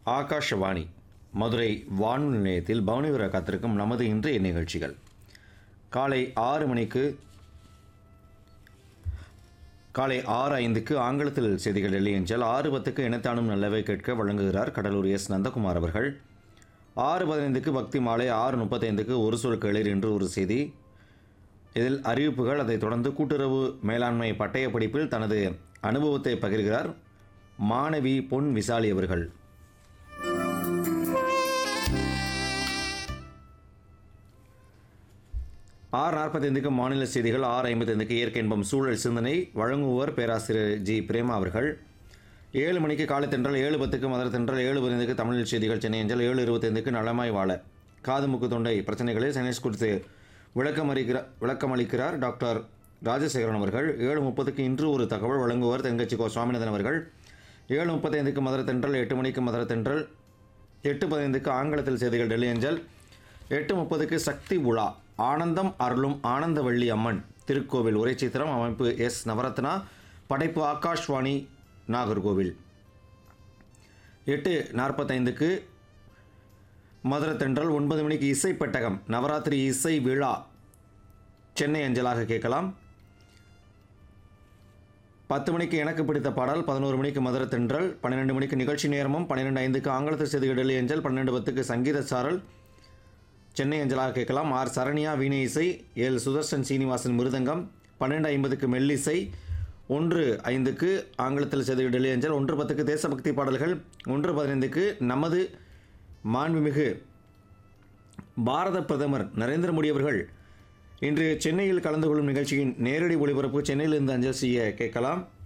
ஆகாஷவாணி மதுரை வானொலி நிலையத்தில் பவனிவர காத்திருக்கும் நமது இன்றைய நிகழ்ச்சிகள் காலை ஆறு மணிக்கு காலை ஆறு ஐந்துக்கு ஆங்கிலத்தில் செய்திகள் டெல்லி என்றால் ஆறு பத்துக்கு இனத்தானும் நல்லவை கேட்க வழங்குகிறார் கடலூர் எஸ் நந்தகுமார் அவர்கள் ஆறு பதினைந்துக்கு பக்தி மாலை ஆறு முப்பத்தைந்துக்கு ஒரு சொல் கேளீர் என்று ஒரு செய்தி இதில் அறிவிப்புகள் அதைத் தொடர்ந்து கூட்டுறவு மேலாண்மை பட்டய படிப்பில் தனது அனுபவத்தை பகிர்கிறார் மாணவி பொன் விசாலி அவர்கள் ஆறு நாற்பத்தைந்துக்கு மாநில செய்திகள் ஆறு ஐம்பத்தைந்துக்கு இயற்கை இன்பம் சூழல் சிந்தனை வழங்குவோர் பேராசிரியர் ஜி பிரேமா அவர்கள் ஏழு மணிக்கு காலை தென்றல் ஏழு பத்துக்கு மதுரை தென்றல் ஏழு பதினைந்துக்கு தமிழ் செய்திகள் சென்னை அஞ்சல் ஏழு இருபத்தைந்துக்கு நலமாய் வாழ காது மூக்கு தொண்டை பிரச்சனைகளை சைனஸ் குறித்து விளக்கம் அளிக்கிறார் விளக்கம் அளிக்கிறார் டாக்டர் ராஜசேகரன் அவர்கள் ஏழு முப்பதுக்கு இன்று ஒரு தகவல் வழங்குவர் தென்கட்சி கோ சுவாமிநாதன் அவர்கள் ஏழு முப்பத்தைந்துக்கு மதுரை தென்றல் எட்டு மணிக்கு மதுரை தென்றல் எட்டு பதினைந்துக்கு ஆங்கிலத்தில் செய்திகள் டெல்லி அஞ்சல் எட்டு முப்பதுக்கு சக்தி உலா ஆனந்தம் அருளும் ஆனந்தவள்ளி அம்மன் திருக்கோவில் உரை சித்திரம் அமைப்பு எஸ் நவரத்னா படைப்பு ஆகாஷ்வாணி நாகர்கோவில் எட்டு நாற்பத்தைந்துக்கு மதுரை தென்றல் ஒன்பது மணிக்கு இசை பெட்டகம் நவராத்திரி இசை விழா சென்னை அஞ்சலாக கேட்கலாம் பத்து மணிக்கு எனக்கு பிடித்த பாடல் பதினோரு மணிக்கு மதுரை தென்றல் பன்னிரெண்டு மணிக்கு நிகழ்ச்சி நேரமும் பன்னிரெண்டு ஐந்துக்கு ஆங்கிலத்தில் செய்திகள் டெல்லி அஞ்சல் பன்னெண்டு பத்துக்கு சங்கீத சாரல் சென்னை அஞ்சலாக கேட்கலாம் ஆர் சரண்யா வீணை இசை எல் சுதர்சன் சீனிவாசன் மிருதங்கம் பன்னெண்டு ஐம்பதுக்கு மெல்லிசை ஒன்று ஐந்துக்கு ஆங்கிலத்தில் செய்திகள் டெல்லி அஞ்சல் ஒன்று பத்துக்கு தேசபக்தி பாடல்கள் ஒன்று பதினைந்துக்கு நமது மாண்புமிகு பாரத பிரதமர் நரேந்திர மோடி அவர்கள் இன்று சென்னையில் கலந்து கொள்ளும் நிகழ்ச்சியின் நேரடி ஒளிபரப்பு சென்னையிலிருந்து அஞ்சல் செய்ய கேட்கலாம்